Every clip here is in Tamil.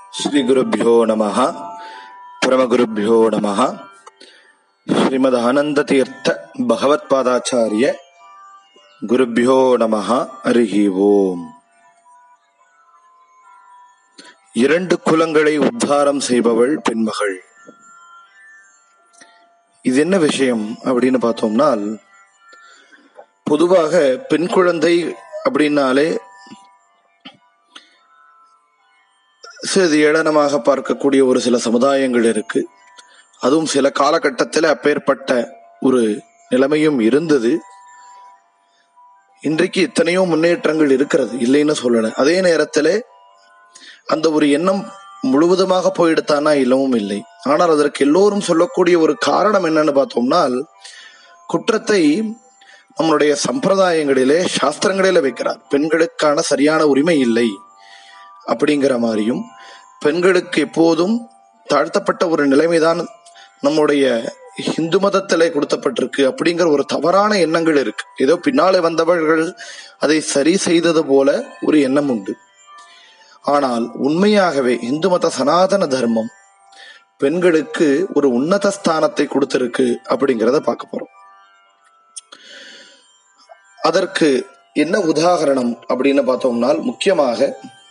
ಶ್ರೀಗುರುಭ್ಯೋ ನಮಃ ಪರಮಗುರುಭ್ಯೋ ನಮಃ ಶ್ರೀಮದ್ ಆನಂದತೀರ್ಥ ಭಗವತ್ಪಾದಾಚಾರ್ಯ குருபியோ நமஹ அருகி ஓம் இரண்டு குலங்களை உத்தாரம் செய்பவள் பெண்மகள் இது என்ன விஷயம் அப்படின்னு பார்த்தோம்னால் பொதுவாக பெண் குழந்தை அப்படின்னாலே சிறிது ஏளனமாக பார்க்கக்கூடிய ஒரு சில சமுதாயங்கள் இருக்கு அதுவும் சில காலகட்டத்தில் அப்பேற்பட்ட ஒரு நிலைமையும் இருந்தது இன்றைக்கு எத்தனையோ முன்னேற்றங்கள் இருக்கிறது இல்லைன்னு சொல்லல அதே நேரத்தில் அந்த ஒரு எண்ணம் முழுவதுமாக போயிடுத்தானா இல்லவும் இல்லை ஆனால் அதற்கு எல்லோரும் சொல்லக்கூடிய ஒரு காரணம் என்னன்னு பார்த்தோம்னால் குற்றத்தை நம்மளுடைய சம்பிரதாயங்களிலே சாஸ்திரங்களிலே வைக்கிறார் பெண்களுக்கான சரியான உரிமை இல்லை அப்படிங்கிற மாதிரியும் பெண்களுக்கு எப்போதும் தாழ்த்தப்பட்ட ஒரு நிலைமைதான் நம்முடைய இந்து மதத்திலே கொடுத்தப்பட்டிருக்கு அப்படிங்கிற ஒரு தவறான எண்ணங்கள் இருக்கு ஏதோ பின்னாலே வந்தவர்கள் அதை சரி செய்தது போல ஒரு எண்ணம் உண்டு ஆனால் உண்மையாகவே இந்து மத சனாதன தர்மம் பெண்களுக்கு ஒரு உன்னத ஸ்தானத்தை கொடுத்திருக்கு அப்படிங்கிறத பார்க்க போறோம் அதற்கு என்ன உதாகரணம் அப்படின்னு பார்த்தோம்னால் முக்கியமாக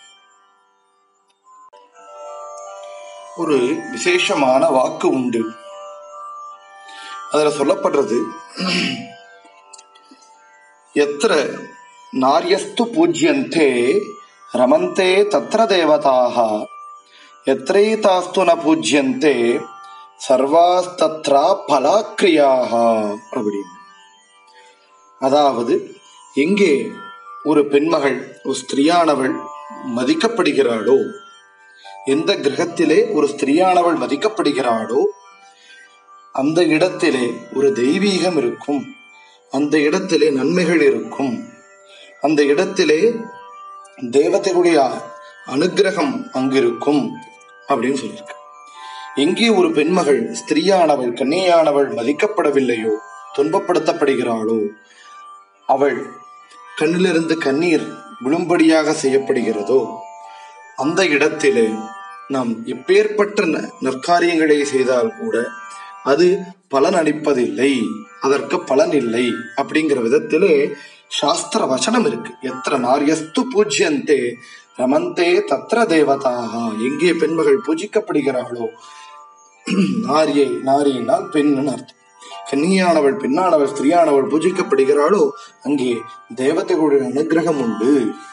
ஒரு விசேஷமான வாக்கு உண்டு அதுல சொல்லப்படுறது எத்திர நாரியஸ்து பூஜ்யந்தே ரமந்தே தத்ர தேவதாக எத்திரைதாஸ்து ந பூஜ்யந்தே சர்வாஸ்தத்ரா பலாக்கிரியாக அப்படின்னு அதாவது எங்கே ஒரு பெண்மகள் ஒரு ஸ்திரியானவள் மதிக்கப்படுகிறாளோ எந்த கிரகத்திலே ஒரு ஸ்திரியானவள் மதிக்கப்படுகிறாளோ அந்த இடத்திலே ஒரு தெய்வீகம் இருக்கும் அந்த இடத்திலே நன்மைகள் இருக்கும் அந்த இடத்திலே தேவதைகளுடைய அனுகிரகம் அங்கிருக்கும் அப்படின்னு சொல்லியிருக்கு எங்கே ஒரு பெண்மகள் ஸ்திரியானவள் கன்னியானவள் மதிக்கப்படவில்லையோ துன்பப்படுத்தப்படுகிறாளோ அவள் கண்ணிலிருந்து கண்ணீர் விழும்படியாக செய்யப்படுகிறதோ அந்த இடத்திலே நாம் எப்பேற்பட்ட நற்காரியங்களை செய்தால் கூட அது பலன் அளிப்பதில்லை அதற்கு பலன் இல்லை அப்படிங்கிற விதத்திலே சாஸ்திர வசனம் இருக்கு எத்திர நாரியஸ்து பூஜ்யந்தே ரமந்தே தத்ர தேவதாக எங்கே பெண்மகள் பூஜிக்கப்படுகிறாளோ நாரியை நாரியினால் பெண்ணுன்னு அர்த்தம் கன்னியானவள் பெண்ணானவள் ஸ்திரியானவள் பூஜிக்கப்படுகிறாளோ அங்கே தேவதைகளுடைய அனுகிரகம் உண்டு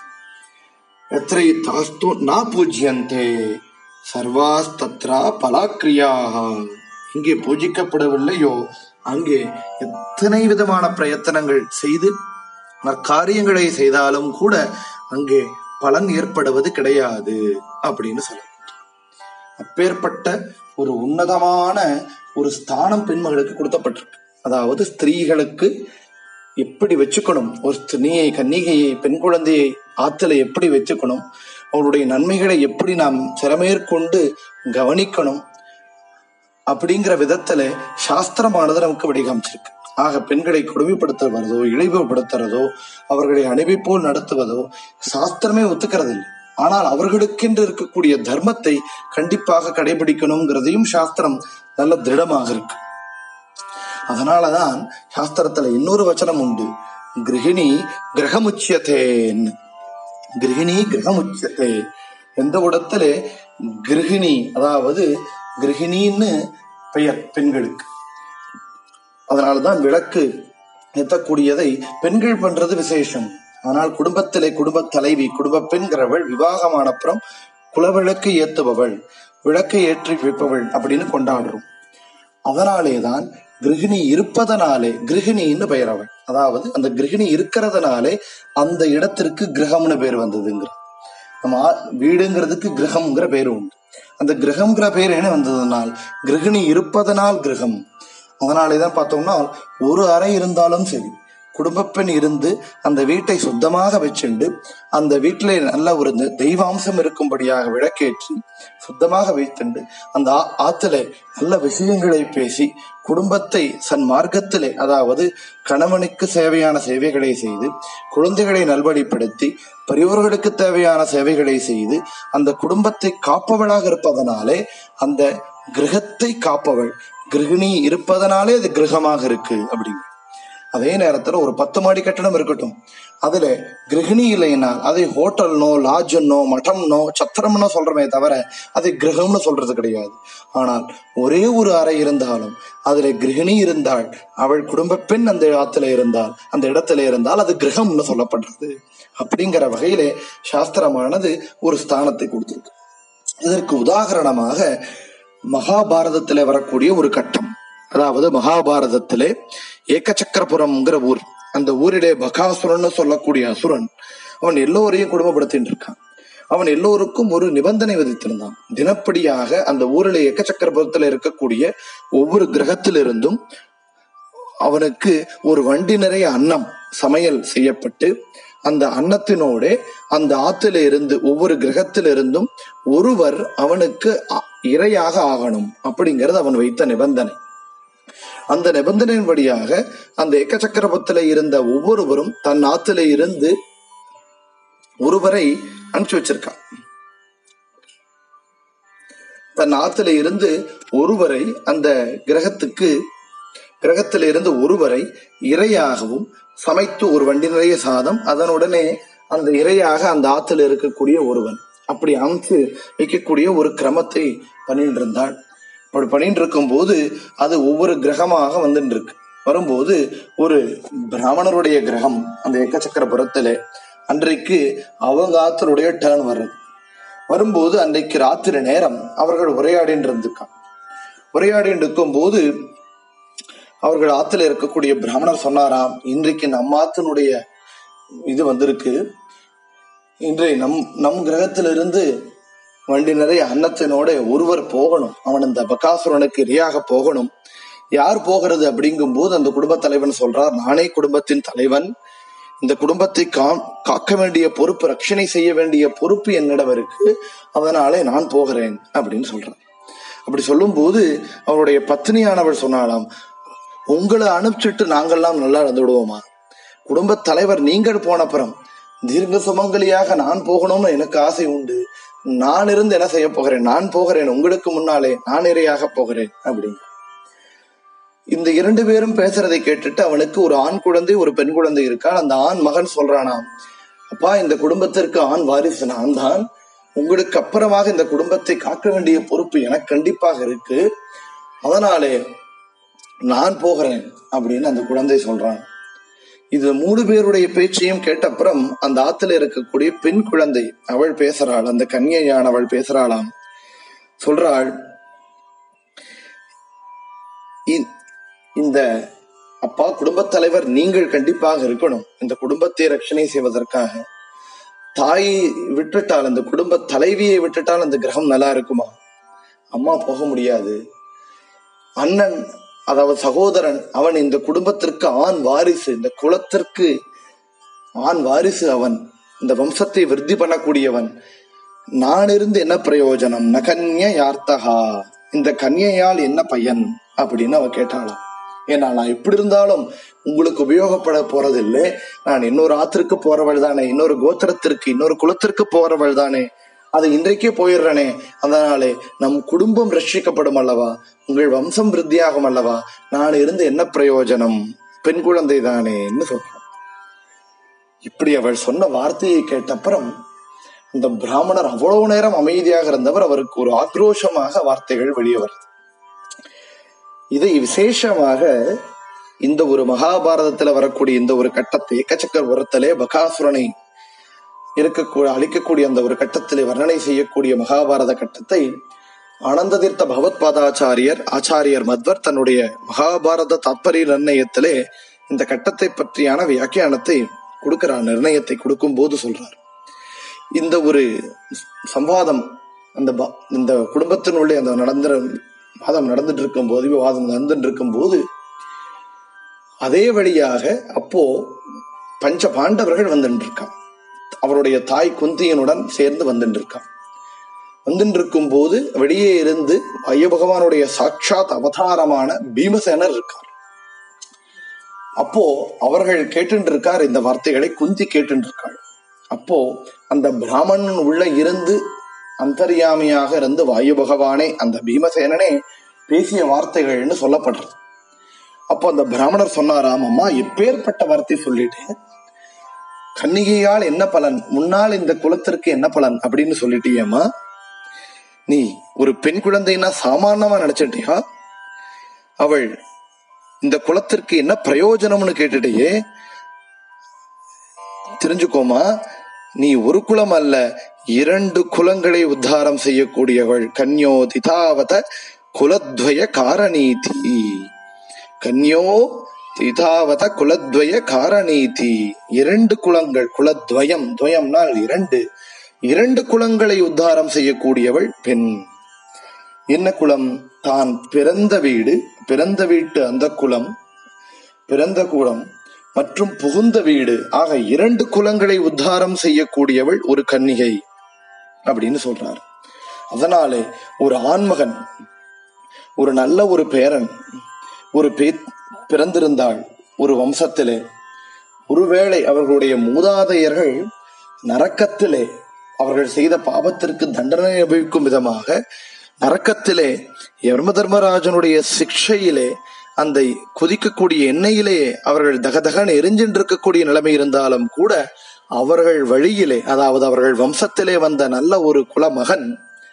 எத்திரை தாஸ்து நா பூஜ்யந்தே சர்வாஸ்தத்ரா பலாக்கிரியாக இங்கே பூஜிக்கப்படவில்லையோ அங்கே எத்தனை விதமான பிரயத்தனங்கள் செய்து நற்காரியங்களை செய்தாலும் கூட அங்கே பலன் ஏற்படுவது கிடையாது அப்படின்னு சொல்ல அப்பேற்பட்ட ஒரு உன்னதமான ஒரு ஸ்தானம் பெண்மகளுக்கு கொடுக்கப்பட்டிருக்கு அதாவது ஸ்திரீகளுக்கு எப்படி வச்சுக்கணும் ஒரு ஸ்திரீயை கன்னிகையை பெண் குழந்தையை ஆத்துல எப்படி வச்சுக்கணும் அவளுடைய நன்மைகளை எப்படி நாம் சிறமேற்கொண்டு கவனிக்கணும் அப்படிங்கிற விதத்துல சாஸ்திரமானது நமக்கு வடிகாமிச்சிருக்கு ஆக பெண்களை கொடுமைப்படுத்துவதோ இழிவுபடுத்துறதோ அவர்களை அனுப்பி போல் நடத்துவதோ சாஸ்திரமே ஒத்துக்கிறது இல்லை ஆனால் அவர்களுக்கென்று இருக்கக்கூடிய தர்மத்தை கண்டிப்பாக கடைபிடிக்கணுங்கிறதையும் சாஸ்திரம் நல்ல திருடமாக இருக்கு அதனாலதான் சாஸ்திரத்துல இன்னொரு வச்சனம் உண்டு கிரகிணி கிரகமுச்சியத்தேன் கிரகிணி கிரகமுச்சியத்தே எந்த இடத்துல கிரகிணி அதாவது கிரகிணின்னு பெயர் பெண்களுக்கு அதனாலதான் விளக்கு எத்தக்கூடியதை பெண்கள் பண்றது விசேஷம் ஆனால் குடும்பத்திலே குடும்ப தலைவி குடும்ப பெண்கிறவள் விவாகமான அப்புறம் குலவிளக்கு ஏத்துபவள் விளக்கை ஏற்றி வைப்பவள் அப்படின்னு கொண்டாடுறோம் அதனாலேதான் கிரகிணி இருப்பதனாலே கிரகிணின்னு பெயர் அவள் அதாவது அந்த கிரகிணி இருக்கிறதுனாலே அந்த இடத்திற்கு கிரகம்னு பேர் வந்ததுங்கிற நம்ம வீடுங்கிறதுக்கு கிரகம்ங்கிற பேர் உண்டு அந்த கிரகம்ங்கிற பேர் என்ன வந்ததுனால் கிரகிணி இருப்பதனால் கிரகம் அதனாலேதான் பார்த்தோம்னா ஒரு அறை இருந்தாலும் சரி குடும்பப்பெண் இருந்து அந்த வீட்டை சுத்தமாக வச்சுண்டு அந்த வீட்டிலே நல்ல ஒரு தெ- தெய்வாம்சம் இருக்கும்படியாக விளக்கேற்றி சுத்தமாக வைத்துண்டு அந்த ஆ- ஆத்திலே நல்ல விஷயங்களை பேசி குடும்பத்தை சன் மார்க்கத்திலே அதாவது கணவனுக்கு சேவையான சேவைகளை செய்து குழந்தைகளை நல்வழிப்படுத்தி பெரியோர்களுக்கு தேவையான சேவைகளை செய்து அந்த குடும்பத்தை காப்பவளாக இருப்பதனாலே அந்த கிரகத்தை காப்பவள் கிரகிணி இருப்பதனாலே அது கிரகமாக இருக்கு அப்படின்னு அதே நேரத்துல ஒரு பத்து மாடி கட்டடம் இருக்கட்டும் அதுல கிரகிணி இல்லைன்னா அதை ஹோட்டல்னோ லாட்ஜன்னோ மட்டம்னோ சத்திரம்னோ சொல்றமே தவிர அதை கிரகம்னு சொல்றது கிடையாது ஆனால் ஒரே ஒரு அறை இருந்தாலும் அதுல கிரகிணி இருந்தால் அவள் குடும்ப பெண் அந்த இடத்துல இருந்தால் அந்த இடத்துல இருந்தால் அது கிரகம்னு சொல்லப்படுறது அப்படிங்கிற வகையிலே சாஸ்திரமானது ஒரு ஸ்தானத்தை கொடுத்திருக்கு இதற்கு உதாகரணமாக மகாபாரதத்திலே வரக்கூடிய ஒரு கட்டம் அதாவது மகாபாரதத்திலே ஏக்கச்சக்கரபுரம்ங்கிற ஊர் அந்த ஊரிலே பகாசுரன் சொல்லக்கூடிய அசுரன் அவன் எல்லோரையும் குடும்பப்படுத்தின்னு இருக்கான் அவன் எல்லோருக்கும் ஒரு நிபந்தனை விதித்திருந்தான் தினப்படியாக அந்த ஊரிலே ஏக்கச்சக்கரபுரத்தில் இருக்கக்கூடிய ஒவ்வொரு கிரகத்திலிருந்தும் அவனுக்கு ஒரு வண்டி நிறைய அன்னம் சமையல் செய்யப்பட்டு அந்த அன்னத்தினோட அந்த ஆத்துல இருந்து ஒவ்வொரு கிரகத்தில இருந்தும் ஒருவர் அவனுக்கு அ- இரையாக ஆகணும் அப்படிங்கிறது அவன் வைத்த நிபந்தனை அந்த நிபந்தனையின்படியாக அந்த ஏக்கச்சக்கரபத்துல இருந்த ஒவ்வொருவரும் தன் ஆத்துல இருந்து ஒருவரை அனுப்பிச்சு வச்சிருக்கான் தன் ஆத்துல இருந்து ஒருவரை அந்த கிரகத்துக்கு கிரகத்தில இருந்து ஒருவரை இரையாகவும் சமைத்து ஒரு வண்டி நிறைய சாதம் அதனுடனே அந்த இரையாக அந்த ஆத்துல இருக்கக்கூடிய ஒருவன் அப்படி அமைத்து வைக்கக்கூடிய ஒரு கிரமத்தை பண்ணிட்டு இருந்தாள் அப்படி பண்ணிட்டு இருக்கும் போது அது ஒவ்வொரு கிரகமாக வந்துட்டு இருக்கு வரும்போது ஒரு பிராமணருடைய கிரகம் அந்த எக்கச்சக்கரபுரத்துல அன்றைக்கு அவங்க ஆத்தருடைய டேர்ன் வர்றது வரும்போது அன்றைக்கு ராத்திரி நேரம் அவர்கள் உரையாடின்னு இருந்திருக்காங்க உரையாடின்னு இருக்கும் போது அவர்கள் ஆத்துல இருக்கக்கூடிய பிராமணர் சொன்னாராம் இன்றைக்கு நம்ம ஆத்தினுடைய இது வந்திருக்கு இன்றைய நம் நம் கிரகத்திலிருந்து வண்டி நிறைய அன்னத்தினோட ஒருவர் போகணும் அவன் இந்த பகாசுரனுக்கு இரையாக போகணும் யார் போகிறது அப்படிங்கும் போது அந்த குடும்ப தலைவன் சொல்றார் நானே குடும்பத்தின் தலைவன் இந்த குடும்பத்தை கா- காக்க வேண்டிய பொறுப்பு ரட்சணை செய்ய வேண்டிய பொறுப்பு என்னிடம் இருக்கு அதனாலே நான் போகிறேன் அப்படின்னு சொல்றான் அப்படி சொல்லும்போது அவருடைய பத்னியானவள் சொன்னாலாம் உங்களை அனுப்பிச்சிட்டு நாங்கெல்லாம் நல்லா இருந்துடுவோமா குடும்ப தலைவர் நீங்கள் போன அப்புறம் தீர்க்க சுமங்கலியாக நான் போகணும்னு எனக்கு ஆசை உண்டு நான் இருந்து என்ன செய்ய போகிறேன் நான் போகிறேன் உங்களுக்கு முன்னாலே நான் இரையாக போகிறேன் அப்படின்னு இந்த இரண்டு பேரும் பேசுறதை கேட்டுட்டு அவனுக்கு ஒரு ஆண் குழந்தை ஒரு பெண் குழந்தை இருக்கான் அந்த ஆண் மகன் சொல்றானாம் அப்பா இந்த குடும்பத்திற்கு ஆண் வாரிசு நான் தான் உங்களுக்கு அப்புறமாக இந்த குடும்பத்தை காக்க வேண்டிய பொறுப்பு எனக்கு கண்டிப்பாக இருக்கு அதனாலே நான் போகிறேன் அப்படின்னு அந்த குழந்தை சொல்றான் இது மூணு பேருடைய பேச்சையும் கேட்ட அப்புறம் அந்த ஆத்துல இருக்கக்கூடிய பெண் குழந்தை அவள் பேசுறாள் அந்த கன்யையானவள் பேசுறாளாம் சொல்றாள் "இ- இந்த அப்பா குடும்பத் தலைவர் நீங்கள் கண்டிப்பாக இருக்கணும் இந்த குடும்பத்தை ரட்சணை செய்வதற்காக தாயை விட்டுட்டால் அந்த குடும்ப தலைவியை விட்டுட்டால் அந்த கிரகம் நல்லா இருக்குமா அம்மா போக முடியாது அண்ணன் அதாவது சகோதரன் அவன் இந்த குடும்பத்திற்கு ஆண் வாரிசு இந்த குலத்திற்கு ஆண் வாரிசு அவன் இந்த வம்சத்தை விருத்தி பண்ணக்கூடியவன் நான் இருந்து என்ன பிரயோஜனம் நகன்ய யார்த்தகா இந்த கன்யையால் என்ன பயன் அப்படின்னு அவ கேட்டாளாம் ஏன்னா நான் எப்படி இருந்தாலும் உங்களுக்கு உபயோகப்பட போறதில்லை நான் இன்னொரு ஆத்திற்கு போறவள் தானே இன்னொரு கோத்திரத்திற்கு இன்னொரு குலத்திற்கு போறவள் தானே அது இன்றைக்கே போயிடுறனே அதனாலே நம் குடும்பம் ரட்சிக்கப்படும் அல்லவா உங்கள் வம்சம் விருத்தியாகும் அல்லவா நான் இருந்து என்ன பிரயோஜனம் பெண் குழந்தை தானேன்னு சொல்றான் இப்படி அவள் சொன்ன வார்த்தையை கேட்ட அப்புறம் அந்த பிராமணர் அவ்வளவு நேரம் அமைதியாக இருந்தவர் அவருக்கு ஒரு ஆக்ரோஷமாக வார்த்தைகள் வெளியே வருது இதை விசேஷமாக இந்த ஒரு மகாபாரதத்துல வரக்கூடிய இந்த ஒரு கட்டத்தை எக்கச்சக்கரபுரத்திலே பகாசுரனை இருக்கக்கூடிய அழிக்கக்கூடிய அந்த ஒரு கட்டத்திலே வர்ணனை செய்யக்கூடிய மகாபாரத கட்டத்தை ஆனந்த தீர்த்த பகவத்பாதாச்சாரியர் ஆச்சாரியர் மத்வர் தன்னுடைய மகாபாரத தாத்பரிய நிர்ணயத்திலே இந்த கட்டத்தை பற்றியான வியாக்கியானத்தை கொடுக்கிறார் நிர்ணயத்தை கொடுக்கும் போது சொல்றார் இந்த ஒரு சம்வாதம் அந்த ப- இந்த குடும்பத்தினுள்ளே அந்த நடந்த வாதம் நடந்துட்டு இருக்கும் போது விவாதம் நடந்துட்டு இருக்கும் போது அதே வழியாக அப்போ பஞ்ச பாண்டவர்கள் வந்துட்டு இருக்கான் அவருடைய தாய் குந்தியனுடன் சேர்ந்து வந்துட்டு இருக்கான் வந்துட்டு இருக்கும் போது வெளியே இருந்து ஐய பகவானுடைய சாட்சாத் அவதாரமான பீமசேனர் இருக்கார் அப்போ அவர்கள் கேட்டு இருக்கார் இந்த வார்த்தைகளை குந்தி கேட்டு இருக்காள் அப்போ அந்த பிராமணன் உள்ள இருந்து அந்தர்யாமியாக இருந்து வாயு பகவானே அந்த பீமசேனனே பேசிய வார்த்தைகள்னு சொல்லப்படுறது அப்போ அந்த பிராமணர் சொன்னாராம் அம்மா எப்பேற்பட்ட வார்த்தை சொல்லிட்டு கன்னிகையால் என்ன பலன் முன்னால் இந்த குலத்திற்கு என்ன பலன் அப்படின்னு சொல்லிட்டியேம்மா நீ ஒரு பெண் குழந்தைன்னா சாமானியமா நினைச்சிட்டியா அவள் இந்த குலத்திற்கு என்ன பிரயோஜனம்னு கேட்டுட்டியே தெரிஞ்சுக்கோமா நீ ஒரு குலம் அல்ல இரண்டு குலங்களை உத்தாரம் செய்யக்கூடியவள் கன்யோ திதாவத குலத்வய காரணீதி கன்யோ திதாவத குலத்வய காரணீதி இரண்டு குலங்கள் குலத்வயம் துவயம்னால் இரண்டு இரண்டு குலங்களை உத்தாரம் செய்யக்கூடியவள் பெண் என்ன குலம் தான் பிறந்த வீடு பிறந்த வீட்டு அந்த குலம் பிறந்த குலம் மற்றும் புகுந்த வீடு ஆக இரண்டு குலங்களை உத்தாரம் செய்யக்கூடியவள் ஒரு கன்னிகை அப்படின்னு சொல்றார் அதனாலே ஒரு ஆண்மகன் ஒரு நல்ல ஒரு பேரன் ஒரு பே பிறந்திருந்தாள் ஒரு வம்சத்திலே ஒருவேளை அவர்களுடைய மூதாதையர்கள் நரக்கத்திலே அவர்கள் செய்த பாவத்திற்கு தண்டனை அனுபவிக்கும் விதமாக நரக்கத்திலே யர்ம தர்மராஜனுடைய சிக்ஷையிலே அந்த குதிக்கக்கூடிய எண்ணெயிலே அவர்கள் தகதகன் எரிஞ்சின்று இருக்கக்கூடிய நிலைமை இருந்தாலும் கூட அவர்கள் வழியிலே அதாவது அவர்கள் வம்சத்திலே வந்த நல்ல ஒரு குலமகன்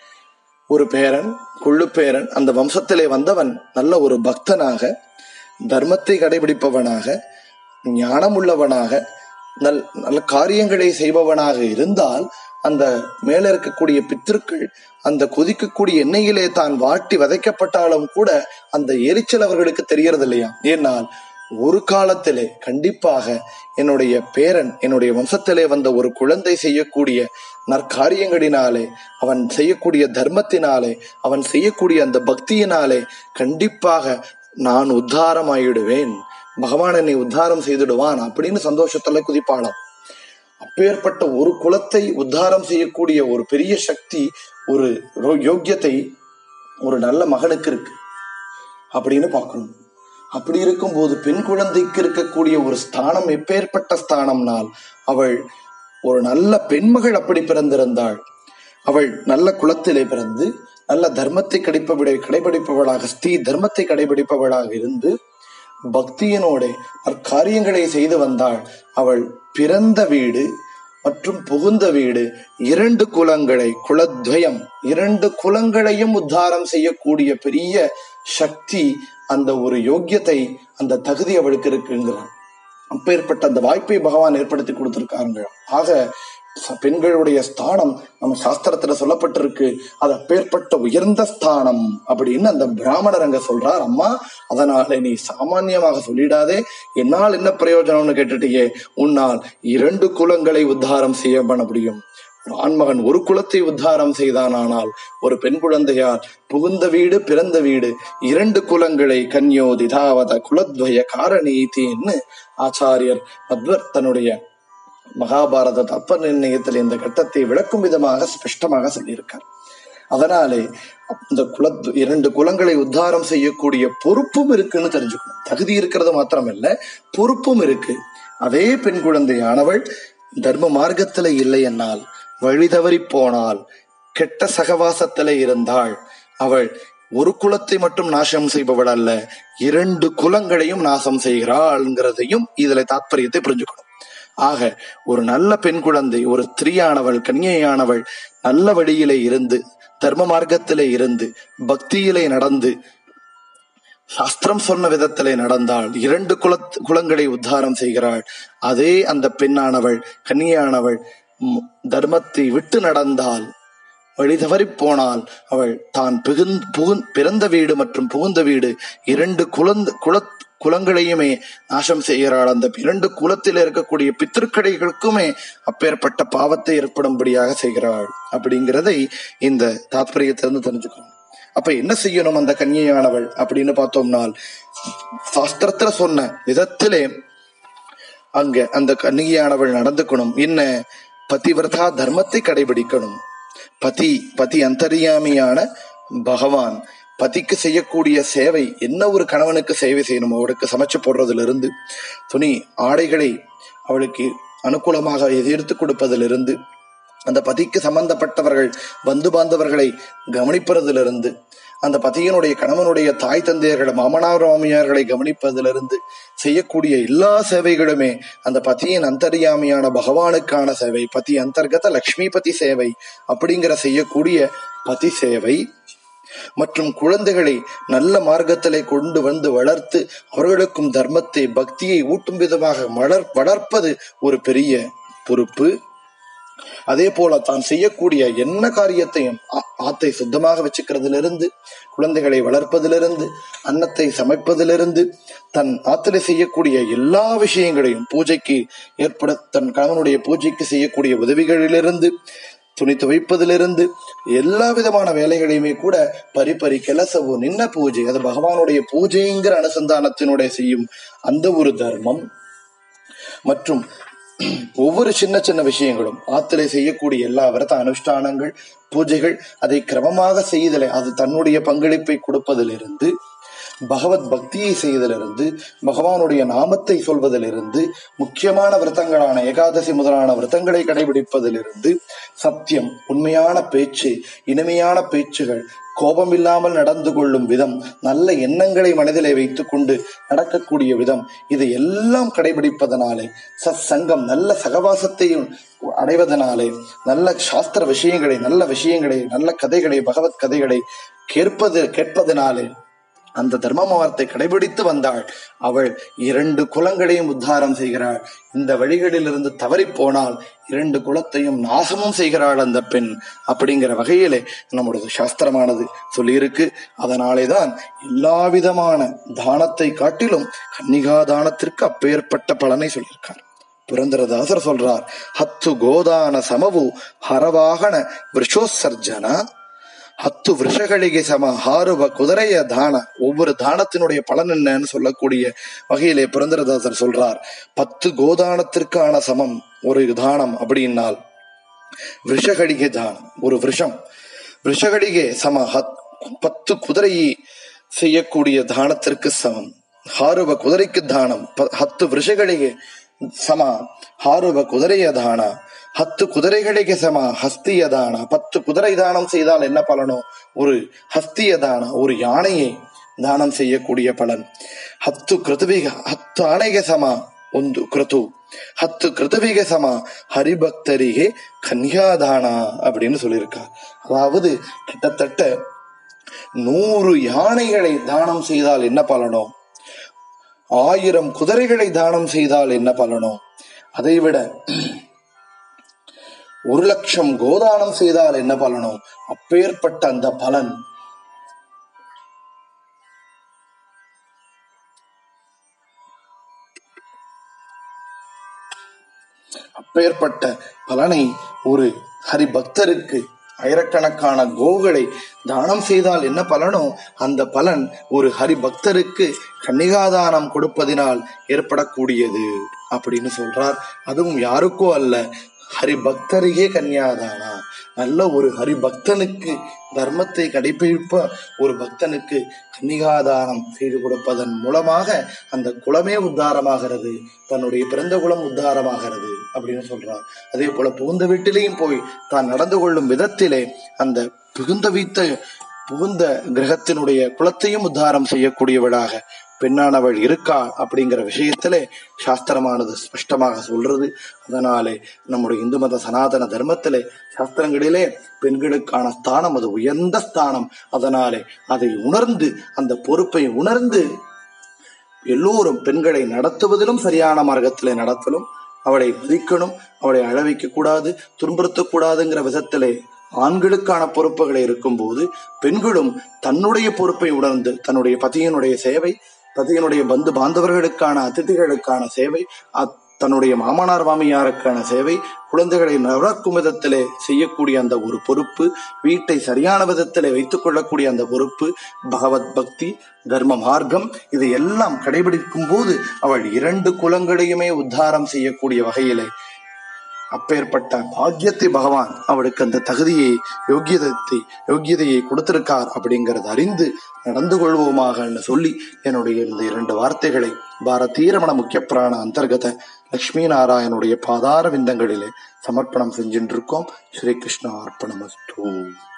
ஒரு பேரன் குள்ளு பேரன் அந்த வம்சத்திலே வந்தவன் நல்ல ஒரு பக்தனாக தர்மத்தை கடைபிடிப்பவனாக ஞானம் உள்ளவனாக நல் நல்ல காரியங்களை செய்பவனாக இருந்தால் அந்த மேல இருக்கக்கூடிய பித்திருக்கள் அந்த கொதிக்கக்கூடிய எண்ணெயிலே தான் வாட்டி வதைக்கப்பட்டாலும் கூட அந்த எரிச்சல் அவர்களுக்கு தெரியறது இல்லையா ஏனால் ஒரு காலத்திலே கண்டிப்பாக என்னுடைய பேரன் என்னுடைய வம்சத்திலே வந்த ஒரு குழந்தை செய்யக்கூடிய நற்காரியங்களினாலே அவன் செய்யக்கூடிய தர்மத்தினாலே அவன் செய்யக்கூடிய அந்த பக்தியினாலே கண்டிப்பாக நான் உத்தாரமாயிடுவேன் பகவான் என்னை உத்தாரம் செய்துடுவான் அப்படின்னு சந்தோஷத்துல குதிப்பாளாம் அப்பேற்பட்ட ஒரு குலத்தை உத்தாரம் செய்யக்கூடிய ஒரு பெரிய சக்தி ஒரு யோக்கியத்தை ஒரு நல்ல மகனுக்கு இருக்கு அப்படின்னு பார்க்கணும் அப்படி இருக்கும்போது பெண் குழந்தைக்கு இருக்கக்கூடிய ஒரு ஸ்தானம் எப்பேற்பட்ட ஸ்தானம்னால் அவள் ஒரு நல்ல பெண்மகள் அப்படி பிறந்திருந்தாள் அவள் நல்ல குலத்திலே பிறந்து நல்ல தர்மத்தை கடைப்பவிட கடைபிடிப்பவளாக ஸ்ரீ தர்மத்தை கடைபிடிப்பவளாக இருந்து பக்தியினோட அக்காரியங்களை செய்து வந்தாள் அவள் பிறந்த வீடு மற்றும் புகுந்த வீடு இரண்டு குலங்களை குலத்வயம் இரண்டு குலங்களையும் உத்தாரம் செய்யக்கூடிய பெரிய சக்தி அந்த ஒரு யோக்கியத்தை அந்த தகுதி அவளுக்கு இருக்குங்கிறான் அப்பேற்பட்ட அந்த வாய்ப்பை பகவான் ஏற்படுத்தி கொடுத்திருக்காருங்க ஆக பெண்களுடைய ஸ்தானம் நம்ம சாஸ்திரத்துல சொல்லப்பட்டிருக்கு அது அப்பேற்பட்ட உயர்ந்த ஸ்தானம் அப்படின்னு அந்த பிராமணர் அங்க சொல்றார் அம்மா அதனால நீ சாமான்யமாக சொல்லிடாதே என்னால் என்ன பிரயோஜனம்னு கேட்டுட்டியே உன்னால் இரண்டு குலங்களை உத்தாரம் செய்ய பண்ண முடியும் ஆண்மகன் ஒரு குலத்தை உத்தாரம் செய்தானால் ஒரு பெண் குழந்தையால் புகுந்த வீடு பிறந்த வீடு இரண்டு குலங்களை கன்யோ திதாவத குலத்வய காரணீத்தின்னு ஆச்சாரியர் மத்வர் தன்னுடைய மகாபாரத தப்ப நிர்ணயத்தில் இந்த கட்டத்தை விளக்கும் விதமாக ஸ்பஷ்டமாக சொல்லியிருக்கார் அதனாலே இந்த குல இரண்டு குலங்களை உத்தாரம் செய்யக்கூடிய பொறுப்பும் இருக்குன்னு தெரிஞ்சுக்கணும் தகுதி இருக்கிறது மாத்திரமல்ல பொறுப்பும் இருக்கு அதே பெண் குழந்தையானவள் தர்ம மார்க்கத்துல இல்லை என்னால் வழி தவறி போனால் கெட்ட சகவாசத்திலே இருந்தாள் அவள் ஒரு குலத்தை மட்டும் நாசம் செய்பவள் அல்ல இரண்டு குலங்களையும் நாசம் செய்கிறாள்ங்கிறதையும் இதுல தாத்பரியத்தை புரிஞ்சுக்கணும் ஆக ஒரு நல்ல பெண் குழந்தை ஒரு ஸ்திரீயானவள் கன்னியானவள் நல்ல வழியிலே இருந்து தர்ம மார்க்கத்திலே இருந்து பக்தியிலே நடந்து சாஸ்திரம் சொன்ன விதத்திலே நடந்தாள் இரண்டு குல குலங்களை உத்தாரம் செய்கிறாள் அதே அந்த பெண்ணானவள் கன்னியானவள் தர்மத்தை விட்டு நடந்தால் வழி தவறி போனால் அவள் தான் பிகுந் புகுந் பிறந்த வீடு மற்றும் புகுந்த வீடு இரண்டு குலந்த குல குலங்களையுமே நாசம் செய்கிறாள் அந்த இரண்டு குலத்தில் இருக்கக்கூடிய பித்திருக்கடைகளுக்குமே அப்பேற்பட்ட பாவத்தை ஏற்படும்படியாக செய்கிறாள் அப்படிங்கிறதை இந்த தாத்பரியத்திலிருந்து தெரிஞ்சுக்கணும் அப்ப என்ன செய்யணும் அந்த கன்னியானவள் அப்படின்னு பார்த்தோம்னால் சாஸ்திரத்துல சொன்ன விதத்திலே அங்க அந்த கன்னிகையானவள் நடந்துக்கணும் என்ன பதிவிரதா தர்மத்தை கடைபிடிக்கணும் பதி பதி அந்தரியாமியான பகவான் பதிக்கு செய்யக்கூடிய சேவை என்ன ஒரு கணவனுக்கு சேவை செய்யணும் அவளுக்கு சமைச்சு போடுறதுல இருந்து துணி ஆடைகளை அவளுக்கு அனுகூலமாக எதிர்த்து கொடுப்பதிலிருந்து அந்த பதிக்கு சம்பந்தப்பட்டவர்கள் பந்து பாந்தவர்களை கவனிப்பதிலிருந்து அந்த பதியனுடைய கணவனுடைய தாய் தந்தையர்களை மாமனார் மாமியார்களை கவனிப்பதிலிருந்து செய்யக்கூடிய எல்லா சேவைகளுமே அந்த பதியின் அந்தரியாமியான பகவானுக்கான சேவை பதி அந்தர்கத லக்ஷ்மிபதி சேவை அப்படிங்கிற செய்யக்கூடிய பதி சேவை மற்றும் குழந்தைகளை நல்ல மார்க்கத்திலே கொண்டு வந்து வளர்த்து அவர்களுக்கும் தர்மத்தை பக்தியை ஊட்டும் விதமாக வளர் வளர்ப்பது ஒரு பெரிய பொறுப்பு அதே போல தான் செய்யக்கூடிய என்ன காரியத்தையும் ஆ- ஆத்தை சுத்தமாக வச்சுக்கிறதிலிருந்து குழந்தைகளை வளர்ப்பதிலிருந்து அன்னத்தை சமைப்பதிலிருந்து தன் ஆத்திலே செய்யக்கூடிய எல்லா விஷயங்களையும் பூஜைக்கு ஏற்பட தன் கணவனுடைய பூஜைக்கு செய்யக்கூடிய உதவிகளிலிருந்து துணி துவைப்பதிலிருந்து எல்லா விதமான வேலைகளையுமே கூட பரிபரி கெலசவு நின்ன பூஜை அது பகவானுடைய பூஜைங்கிற அனுசந்தானத்தினுடைய செய்யும் அந்த ஒரு தர்மம் மற்றும் ஒவ்வொரு சின்ன சின்ன விஷயங்களும் ஆத்திலே செய்யக்கூடிய எல்லா விரத அனுஷ்டானங்கள் பூஜைகள் அதை கிரமமாக செய்தலை அது தன்னுடைய பங்களிப்பை கொடுப்பதிலிருந்து பகவத் பக்தியை செய்வதிலிருந்து பகவானுடைய நாமத்தை சொல்வதிலிருந்து முக்கியமான விரதங்களான ஏகாதசி முதலான விரதங்களை கடைபிடிப்பதிலிருந்து சத்தியம் உண்மையான பேச்சு இனிமையான பேச்சுகள் கோபம் இல்லாமல் நடந்து கொள்ளும் விதம் நல்ல எண்ணங்களை மனதிலே வைத்துக் கொண்டு நடக்கக்கூடிய விதம் இதை எல்லாம் கடைபிடிப்பதனாலே சத் சங்கம் நல்ல சகவாசத்தையும் அடைவதனாலே நல்ல சாஸ்திர விஷயங்களை நல்ல விஷயங்களை நல்ல கதைகளை பகவத் கதைகளை கேட்பது கேட்பதனாலே அந்த தர்மமாவத்தை கடைபிடித்து வந்தாள் அவள் இரண்டு குலங்களையும் உத்தாரம் செய்கிறாள் இந்த வழிகளிலிருந்து தவறி போனால் இரண்டு குலத்தையும் நாசமும் செய்கிறாள் அந்த பெண் அப்படிங்கிற வகையிலே நம்முடைய சாஸ்திரமானது சொல்லியிருக்கு அதனாலேதான் எல்லா விதமான தானத்தை காட்டிலும் கன்னிகா தானத்திற்கு அப்பேற்பட்ட பலனை சொல்லியிருக்கார் புரந்தரதாசர் சொல்றார் ஹத்து கோதான சமவு ಹರವಾಹನ ವೃಷೋತ್ಸರ್ಜನ ಹತ್ತು ವೃಷಗಳಿಗೆ ಸಮ ಹಾರುವ குதிரைய தான ஒவ்வொரு தானத்தினுடைய பலன் என்னன்னு சொல்லக்கூடிய வகையிலே புரந்தரதாசர் சொல்றார் பத்து கோதானத்திற்கான சமம் ஒரு தானம் அப்படின்னால் விஷகடிகை தானம் ஒரு விஷம் விஷகடிகை சம ஹத் பத்து குதிரையை செய்யக்கூடிய தானத்திற்கு சமம் ಹಾರುವ ಕುದುರೆಕ್ಕೆ ದಾನ ಪ- ಹತ್ತು ವೃಷಗಳಿಗೆ ಸಮ ಹಾರುವ குதிரைய தான ಹತ್ತು குதிரைகளுக்கு சம ஹஸ்திய தான பத்து குதிரை தானம் செய்தால் என்ன பலனோ ஒரு ஹஸ்திய தான ஒரு யானையை தானம் செய்யக்கூடிய பலன் ಹತ್ತು ಕೃತವಿಗೆ ಹತ್ತು ಆನೆಗೆ ಸಮ ಒಂದು ಕ್ರತು ಹತ್ತು கிருத்துவிக சம ஹரிபக்தரிகே கன்யாதான அப்படின்னு சொல்லியிருக்கார் அதாவது கிட்டத்தட்ட நூறு யானைகளை தானம் செய்தால் என்ன பலனோ ஆயிரம் குதிரைகளை தானம் செய்தால் என்ன பலனோ அதைவிட ஒரு லட்சம் கோதானம் செய்தால் என்ன பலனோ அப்பேற்பட்ட அந்த பலன் அப்பேற்பட்ட பலனை ஒரு ஹரி பக்தருக்கு ஆயிரக்கணக்கான கோகளை தானம் செய்தால் என்ன பலனோ அந்த பலன் ஒரு ஹரி பக்தருக்கு கன்னிகாதானம் கொடுப்பதினால் ஏற்படக்கூடியது அப்படின்னு சொல்றார் அதுவும் யாருக்கோ அல்ல ஹரி பக்தருக்கே கன்னியாதானா நல்ல ஒரு ஹரி பக்தனுக்கு தர்மத்தை கடைபிடிப்ப ஒரு பக்தனுக்கு கன்னிகாதானம் செய்து கொடுப்பதன் மூலமாக அந்த குலமே உத்தாரமாகிறது தன்னுடைய பிறந்த குலம் உத்தாரமாகிறது அப்படின்னு சொல்றார் அதே போல புகுந்த வீட்டிலேயும் போய் தான் நடந்து கொள்ளும் விதத்திலே அந்த புகுந்த வீத்த புகுந்த கிரகத்தினுடைய குலத்தையும் உத்தாரம் செய்யக்கூடியவளாக பெண்ணானவள் இருக்கா அப்படிங்கிற விஷயத்திலே சாஸ்திரமானது ஸ்பஷ்டமாக சொல்றது அதனாலே நம்முடைய இந்து மத சனாதன தர்மத்திலே சாஸ்திரங்களிலே பெண்களுக்கான ஸ்தானம் அது உயர்ந்த ஸ்தானம் அதனாலே அதை உணர்ந்து அந்த பொறுப்பை உணர்ந்து எல்லோரும் பெண்களை நடத்துவதிலும் சரியான மார்க்கத்திலே நடத்தலும் அவளை மதிக்கணும் அவளை அழ வைக்க கூடாது துன்புறுத்தக்கூடாதுங்கிற விதத்திலே ஆண்களுக்கான பொறுப்புகளை இருக்கும்போது பெண்களும் தன்னுடைய பொறுப்பை உணர்ந்து தன்னுடைய பதியனுடைய சேவை பதியனுடைய பந்து பாந்தவர்களுக்கான அதிதிகளுக்கான சேவை அத்- தன்னுடைய மாமனார் மாமியாருக்கான சேவை குழந்தைகளை நவரக்கும் விதத்திலே செய்யக்கூடிய அந்த ஒரு பொறுப்பு வீட்டை சரியான விதத்திலே வைத்துக் கொள்ளக்கூடிய அந்த பொறுப்பு பகவத் பக்தி தர்ம மார்க்கம் இதை எல்லாம் கடைபிடிக்கும் போது அவள் இரண்டு குலங்களையுமே உத்தாரம் செய்யக்கூடிய வகையிலே அப்பேற்பட்ட பாக்கியத்தை பகவான் அவளுக்கு அந்த தகுதியை யோக்கியதத்தை யோக்கியதையை கொடுத்திருக்கார் அப்படிங்கறத அறிந்து நடந்து கொள்வோமாக சொல்லி என்னுடைய இந்த இரண்டு வார்த்தைகளை பாரதீய ரமண முக்கிய பிராண அந்தர்கத லட்சுமி நாராயணுடைய பாதார விந்தங்களிலே சமர்ப்பணம் செஞ்சின்றிருக்கோம் ஸ்ரீ கிருஷ்ண அர்ப்பணமஸ்து